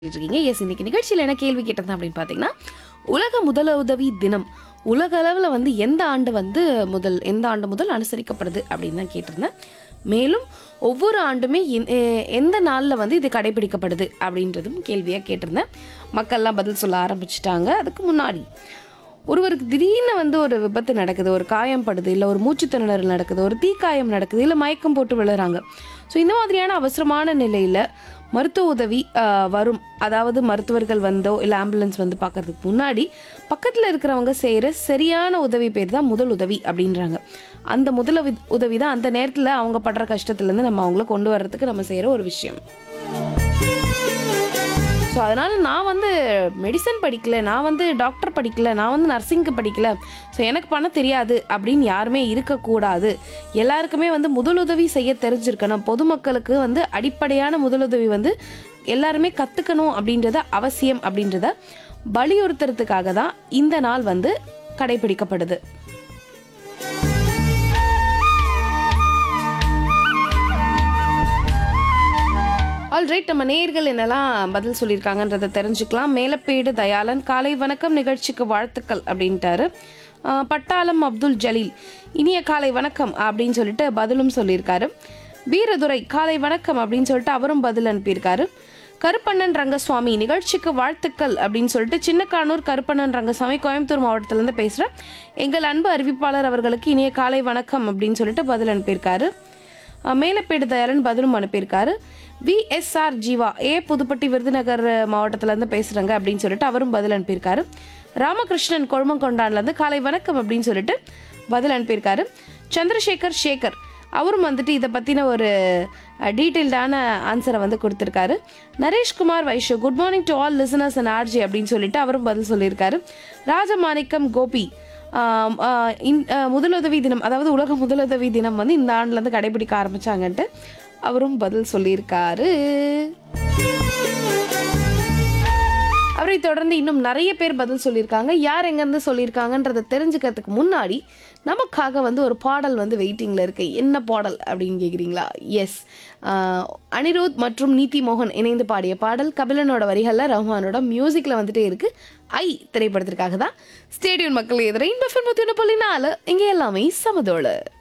இருக்கீங்க எஸ் இன்னைக்கு நிகழ்ச்சியில் என்ன கேள்வி கேட்டது அப்படின்னு பார்த்தீங்கன்னா உலக முதலுதவி தினம் உலக அளவில் வந்து எந்த ஆண்டு வந்து முதல் எந்த ஆண்டு முதல் அனுசரிக்கப்படுது அப்படின்னு தான் கேட்டிருந்தேன் மேலும் ஒவ்வொரு ஆண்டுமே எந்- எ- எந்த நாளில் வந்து இது கடைபிடிக்கப்படுது அப்படின்றதும் கேள்வியாக கேட்டிருந்தேன் மக்கள்லாம் பதில் சொல்ல ஆரம்பிச்சிட்டாங்க அதுக்கு முன்னாடி ஒருவருக்கு திடீர்னு வந்து ஒரு விபத்து நடக்குது ஒரு காயம் படுது இல்லை ஒரு மூச்சுத்திணறல் நடக்குது ஒரு தீக்காயம் நடக்குது இல்லை மயக்கம் போட்டு விழுறாங்க ஸோ இந்த மாதிரியான அவசரமான நிலையில் மருத்துவ உதவி ஆஹ், வரும் அதாவது மருத்துவர்கள் வந்தோ இல்லை ஆம்புலன்ஸ் வந்து பார்க்கறதுக்கு முன்னாடி பக்கத்தில் இருக்கிறவங்க செய்கிற சரியான உதவி பேர் தான் முதல் உதவி அப்படின்றாங்க அந்த முதல் உதவி- உதவி தான் அந்த நேரத்தில் அவங்க படுற கஷ்டத்துலேருந்து நம்ம அவங்கள கொண்டு வர்றதுக்கு நம்ம செய்கிற ஒரு விஷயம் ஸோ அதனால் நான் வந்து மெடிசன் படிக்கல நான் வந்து டாக்டர் படிக்கல நான் வந்து நர்சிங்க்கு படிக்கல ஸோ எனக்கு பண்ண தெரியாது அப்படின்னு யாருமே இருக்கக்கூடாது எல்லாருக்குமே வந்து முதலுதவி செய்ய தெரிஞ்சிருக்கணும் பொதுமக்களுக்கு வந்து அடிப்படையான முதலுதவி வந்து எல்லாருமே கற்றுக்கணும் அப்படின்றத அவசியம் அப்படின்றத வலியுறுத்துறதுக்காக தான் இந்த நாள் வந்து கடைபிடிக்கப்படுது ஆல்ரைட் நம்ம நேர்கள் என்னெல்லாம் பதில் சொல்லியிருக்காங்கன்றதை தெரிஞ்சுக்கலாம் மேலப்பேடு தயாளன் காலை வணக்கம் நிகழ்ச்சிக்கு வாழ்த்துக்கள் அப்படின்ட்டாரு ஆஹ் பட்டாளம் அப்துல் ஜலீல் இனிய காலை வணக்கம் அப்படின்னு சொல்லிட்டு பதிலும் சொல்லியிருக்காரு வீரதுரை காலை வணக்கம் அப்படின்னு சொல்லிட்டு அவரும் பதில் அனுப்பியிருக்காரு கருப்பண்ணன் ரங்கசுவாமி நிகழ்ச்சிக்கு வாழ்த்துக்கள் அப்படின்னு சொல்லிட்டு சின்னக்கானூர் கருப்பண்ணன் ரங்கசுவாமி கோயம்புத்தூர் மாவட்டத்திலேருந்து பேசுகிறேன் எங்கள் அன்பு அறிவிப்பாளர் அவர்களுக்கு இனிய காலை வணக்கம் அப்படின்னு சொல்லிட்டு பதில் அனுப்பியிருக்காரு அஹ் மேலப்பேடு தயாளன் பதிலும் அனுப்பியிருக்காரு விஎஸ்ஆர் ஜீவா ஏ புதுப்பட்டி விருதுநகர் மாவட்டத்திலேருந்து பேசுகிறாங்க அப்படின்னு சொல்லிட்டு அவரும் பதில் அனுப்பியிருக்காரு ராமகிருஷ்ணன் கொழுமங்கொண்டான்லேருந்து காலை வணக்கம் அப்படின்னு சொல்லிட்டு பதில் அனுப்பியிருக்காரு சந்திரசேகர் சேகர் அவரும் வந்துட்டு இதை பற்றின ஒரு டீட்டெயில்டான ஆன்சரை வந்து கொடுத்துருக்காரு Nareshkumar Vaishu good morning to all listeners and RG அப்படின்னு சொல்லிட்டு அவரும் பதில் சொல்லியிருக்காரு ராஜமாணிக்கம் கோபி ஆம், ஆ, இந்த ஆ, முதலுதவி தினம் அதாவது உலக முதலுதவி தினம் வந்து இந்த ஆண்டுலேருந்து கடைபிடிக்க ஆரம்பிச்சாங்கன்ட்டு அவரும் பதில் சொல்லியிருக்காரு அவரை தொடர்ந்து இன்னும் நிறைய பேர் பதில் சொல்லியிருக்காங்க யார் எங்கேருந்து சொல்லியிருக்காங்கன்றதை தெரிஞ்சுக்கிறதுக்கு முன்னாடி நமக்காக வந்து ஒரு பாடல் வந்து வெயிட்டிங்கில் இருக்கு என்ன பாடல் அப்படின்னு கேட்குறீங்களா எஸ் அனிருத் மற்றும் நீதி மோகன் இணைந்து பாடிய பாடல் கபிலனோட வரிகளில் ரஹ்மானோட மியூசிக்கில் வந்துட்டே இருக்கு ஐ திரைப்படத்திற்காக தான் ஸ்டேடியம் மக்கள் எதிர இந்த ஃபில்ம் புள்ளி நாலு இங்கே எல்லாமே சமதோடு